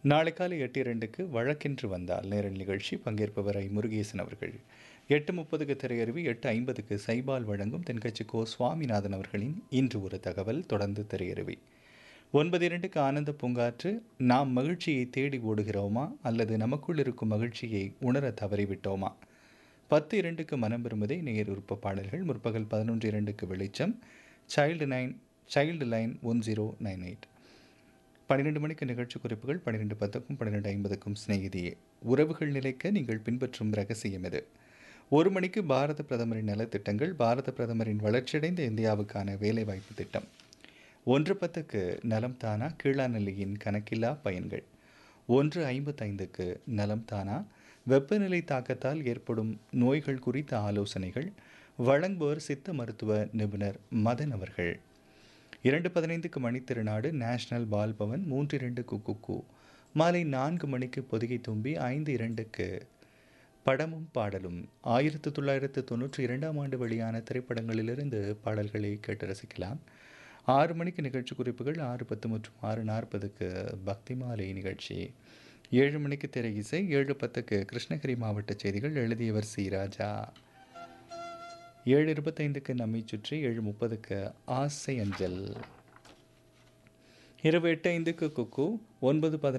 நாளை காலை எட்டு இரண்டுக்கு வழக்கென்று வந்தால் நேரல் நிகழ்ச்சி பங்கேற்பவர் ஐ முருகேசன் அவர்கள் எட்டு முப்பதுக்கு திரையருவி எட்டு ஐம்பதுக்கு சைபால் வழங்கும் தென்கட்சி கோ சுவாமிநாதன் அவர்களின் இன்று ஒரு தகவல் தொடர்ந்து திரையருவி ஒன்பது இரண்டுக்கு ஆனந்த பூங்காற்று நாம் மகிழ்ச்சியை தேடி ஓடுகிறோமா அல்லது நமக்குள் இருக்கும் மகிழ்ச்சியை உணர தவறிவிட்டோமா பத்து இரண்டுக்கு மனம் விரும்புதே நேர் உறுப்பு பாடல்கள் முற்பகல் பதினொன்று இரண்டுக்கு வெளிச்சம் child nine childline one zero nine eight பன்னிரெண்டு மணிக்கு நிகழ்ச்சி குறிப்புகள் பன்னிரெண்டு பத்துக்கும் பன்னிரெண்டு ஐம்பதுக்கும் சிநேகிதியே உறவுகள் நிலைக்க நீங்கள் பின்பற்றும் ரகசியம் இது ஒரு மணிக்கு பாரத பிரதமரின் நலத்திட்டங்கள் பாரத பிரதமரின் வளர்ச்சியடைந்த இந்தியாவுக்கான வேலைவாய்ப்பு திட்டம் ஒன்று பத்துக்கு நலம் தானா கீழாநெல்லியின் கணக்கில்லா பயன்கள் ஒன்று ஐம்பத்தைந்துக்கு நலம் தானா வெப்பநிலை தாக்கத்தால் ஏற்படும் நோய்கள் குறித்த ஆலோசனைகள் வழங்குவோர் சித்த மருத்துவ நிபுணர் மதன் அவர்கள் இரண்டு பதினைந்துக்கு மணித்திருநாடு நேஷனல் பால் பவன் மூன்று இரண்டுக்கு குக்கு மாலை நான்கு மணிக்கு பொதிகை தும்பி ஐந்து இரண்டுக்கு படமும் பாடலும் ஆயிரத்து தொள்ளாயிரத்து தொண்ணூற்றி இரண்டாம் ஆண்டு வெளியான திரைப்படங்களிலிருந்து பாடல்களை கேட்டு ரசிக்கலாம் ஆறு மணிக்கு நிகழ்ச்சி குறிப்புகள் ஆறு பத்து மற்றும் ஆறு நாற்பதுக்கு பக்தி மாலை நிகழ்ச்சி ஏழு மணிக்கு திரை இசை ஏழு பத்துக்கு கிருஷ்ணகிரி மாவட்ட செய்திகள் எழுதியவர் சி ராஜா ஏழு இருபத்தைந்துக்கு நம்மை சுற்றி ஏழு முப்பதுக்கு ஆசை அஞ்சல் இரவு எட்டு ஐந்துக்கு குக்கு ஒன்பது பதினைந்து